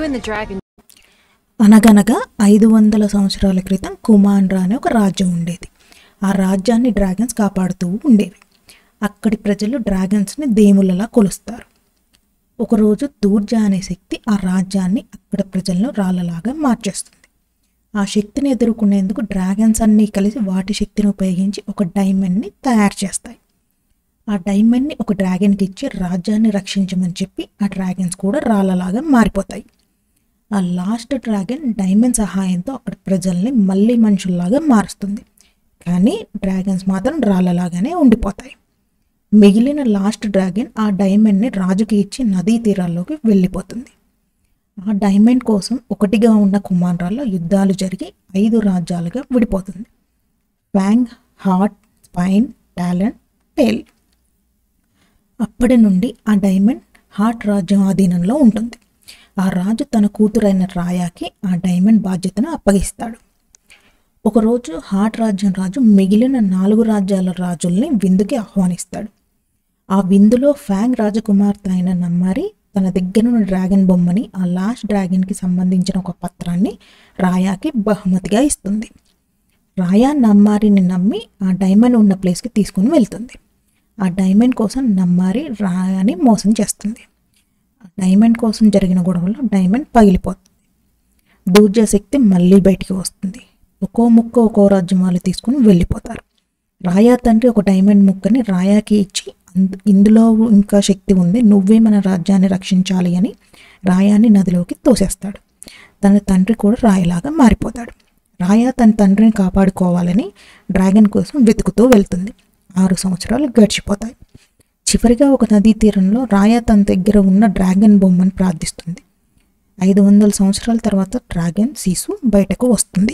and the Dragon. అనగనగా ఐదు వందల సంవత్సరాల క్రితం కుమాండ్రా అనే ఒక రాజ్యం ఉండేది ఆ రాజ్యాన్ని డ్రాగన్స్ కాపాడుతూ ఉండేవి అక్కడి ప్రజలు డ్రాగన్స్ని దేవుళ్ళలా కొలుస్తారు ఒకరోజు దూర్జా అనే శక్తి ఆ రాజ్యాన్ని అక్కడ ప్రజలను రాళ్ళలాగా మార్చేస్తుంది ఆ శక్తిని ఎదుర్కొనేందుకు డ్రాగన్స్ అన్నీ కలిసి వాటి శక్తిని ఉపయోగించి ఒక డైమండ్ని తయారు చేస్తాయి ఆ డైమండ్ని ఒక డ్రాగన్కి ఇచ్చి రాజ్యాన్ని రక్షించమని చెప్పి ఆ డ్రాగన్స్ కూడా రాళ్ళలాగా మారిపోతాయి ఆ లాస్ట్ డ్రాగన్ డైమండ్ సహాయంతో అక్కడ ప్రజల్ని మళ్ళీ మనుషుల్లాగా మారుస్తుంది కానీ డ్రాగన్స్ మాత్రం రాళ్ళలాగానే ఉండిపోతాయి మిగిలిన లాస్ట్ డ్రాగన్ ఆ డైమండ్ని రాజుకి ఇచ్చి నదీ తీరాల్లోకి వెళ్ళిపోతుంది ఆ డైమండ్ కోసం ఒకటిగా ఉన్న కుమారాల్లో యుద్ధాలు జరిగి ఐదు రాజ్యాలుగా విడిపోతుంది fang heart spine talent tale అప్పటి నుండి ఆ డైమండ్ హార్ట్ రాజ్యం ఆధీనంలో ఉంటుంది ఆ రాజు తన కూతురైన రాయాకి ఆ డైమండ్ బాధ్యతను అప్పగిస్తాడు ఒకరోజు హార్ట్ రాజ్యం రాజు మిగిలిన నాలుగు రాజ్యాల రాజుల్ని విందుకి ఆహ్వానిస్తాడు ఆ విందులో ఫ్యాంగ్ రాజకుమార్తె అయిన నమ్మారి తన దగ్గర ఉన్న డ్రాగన్ బొమ్మని ఆ లాస్ట్ డ్రాగన్కి సంబంధించిన ఒక పత్రాన్ని రాయాకి బహుమతిగా ఇస్తుంది రాయా నమ్మారిని నమ్మి ఆ డైమండ్ ఉన్న ప్లేస్కి తీసుకుని వెళ్తుంది ఆ డైమండ్ కోసం నమ్మారి రాయాని మోసం చేస్తుంది ఆ డైమండ్ కోసం జరిగిన గొడవలో డైమండ్ పగిలిపోతుంది దూర్జా శక్తి మళ్ళీ బయటికి వస్తుంది ఒక్కో ముక్క ఒక్కో రాజ్యం వాళ్ళు తీసుకుని వెళ్ళిపోతారు రాయా తండ్రి ఒక డైమండ్ ముక్కని రాయాకి ఇచ్చి అంద- ఇందులో ఇంకా శక్తి ఉంది నువ్వే మన రాజ్యాన్ని రక్షించాలి అని రాయాని నదిలోకి తోసేస్తాడు తన తండ్రి కూడా రాయలాగా మారిపోతాడు రాయా తన తండ్రిని కాపాడుకోవాలని డ్రాగన్ కోసం వెతుకుతూ వెళ్తుంది ఆరు సంవత్సరాలు గడిచిపోతాయి చివరిగా ఒక నదీ తీరంలో రాయా తన దగ్గర ఉన్న డ్రాగన్ బొమ్మను ప్రార్థిస్తుంది ఐదు వందల సంవత్సరాల తర్వాత డ్రాగన్ సీసు బయటకు వస్తుంది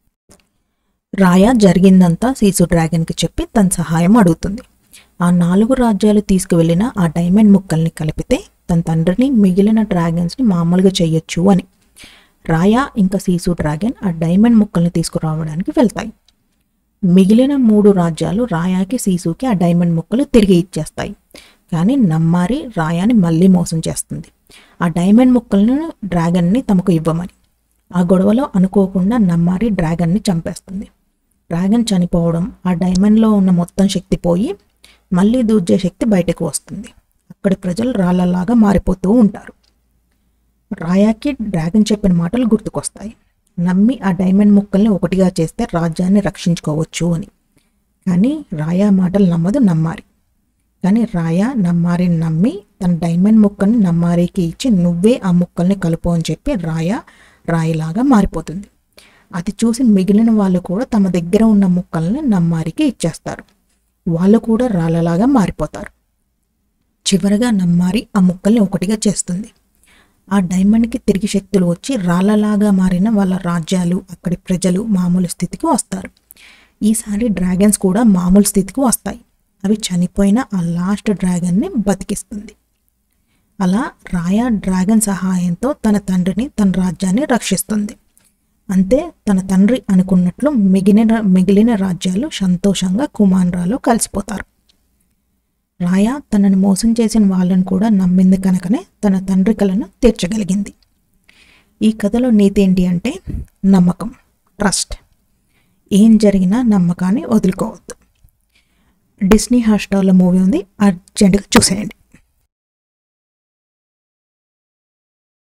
రాయా జరిగిందంతా సీసు డ్రాగన్కి చెప్పి తన సహాయం అడుగుతుంది ఆ నాలుగు రాజ్యాలు తీసుకువెళ్ళిన ఆ డైమండ్ ముక్కల్ని కలిపితే తన తండ్రిని మిగిలిన డ్రాగన్స్ని మామూలుగా చెయ్యొచ్చు అని రాయా ఇంకా సీసు డ్రాగన్ ఆ డైమండ్ ముక్కల్ని తీసుకురావడానికి వెళ్తాయి మిగిలిన మూడు రాజ్యాలు రాయాకి సీసుకి ఆ డైమండ్ ముక్కలు తిరిగి ఇచ్చేస్తాయి కానీ నమ్మారి రాయాని మళ్ళీ మోసం చేస్తుంది ఆ డైమండ్ ముక్కలను డ్రాగన్ని తమకు ఇవ్వమని ఆ గొడవలో అనుకోకుండా నమ్మారి డ్రాగన్ని చంపేస్తుంది డ్రాగన్ చనిపోవడం ఆ డైమండ్లో ఉన్న మొత్తం శక్తి పోయి మళ్ళీ దూర్జే శక్తి బయటకు వస్తుంది అక్కడి ప్రజలు రాళ్ళలాగా మారిపోతూ ఉంటారు రాయాకి డ్రాగన్ చెప్పిన మాటలు గుర్తుకొస్తాయి నమ్మి ఆ డైమండ్ ముక్కల్ని ఒకటిగా చేస్తే రాజ్యాన్ని రక్షించుకోవచ్చు అని కానీ రాయా మాటలు నమ్మదు నమ్మారి కానీ రాయా నమ్మారిని నమ్మి తన డైమండ్ ముక్కల్ని నమ్మారికి ఇచ్చి నువ్వే ఆ ముక్కల్ని కలుపు అని చెప్పి రాయా రాయిలాగా మారిపోతుంది అది చూసి మిగిలిన వాళ్ళు కూడా తమ దగ్గర ఉన్న ముక్కల్ని నమ్మారికి ఇచ్చేస్తారు వాళ్ళు కూడా రాళ్ళలాగా మారిపోతారు చివరగా నమ్మారి ఆ ముక్కల్ని ఒకటిగా చేస్తుంది ఆ డైమండ్కి తిరిగి శక్తులు వచ్చి రాళ్ళలాగా మారిన వాళ్ళ రాజ్యాలు అక్కడి ప్రజలు మామూలు స్థితికి వస్తారు ఈసారి డ్రాగన్స్ కూడా మామూలు స్థితికి వస్తాయి అవి చనిపోయిన ఆ లాస్ట్ డ్రాగన్ని బతికిస్తుంది అలా రాయా డ్రాగన్ సహాయంతో తన తండ్రిని తన రాజ్యాన్ని రక్షిస్తుంది అంతే తన తండ్రి అనుకున్నట్లు మిగిలిన మిగిలిన రాజ్యాలు సంతోషంగా కుమాన్రాలో కలిసిపోతారు రాయా తనని మోసం చేసిన వాళ్ళని కూడా నమ్మింది కనుకనే తన తండ్రి కలను తీర్చగలిగింది ఈ కథలో నీతి ఏంటి అంటే నమ్మకం ట్రస్ట్ ఏం జరిగినా నమ్మకాన్ని వదులుకోవద్దు డిస్నీ హాట్స్టార్లో మూవీ ఉంది అర్జెంటుగా చూసేయండి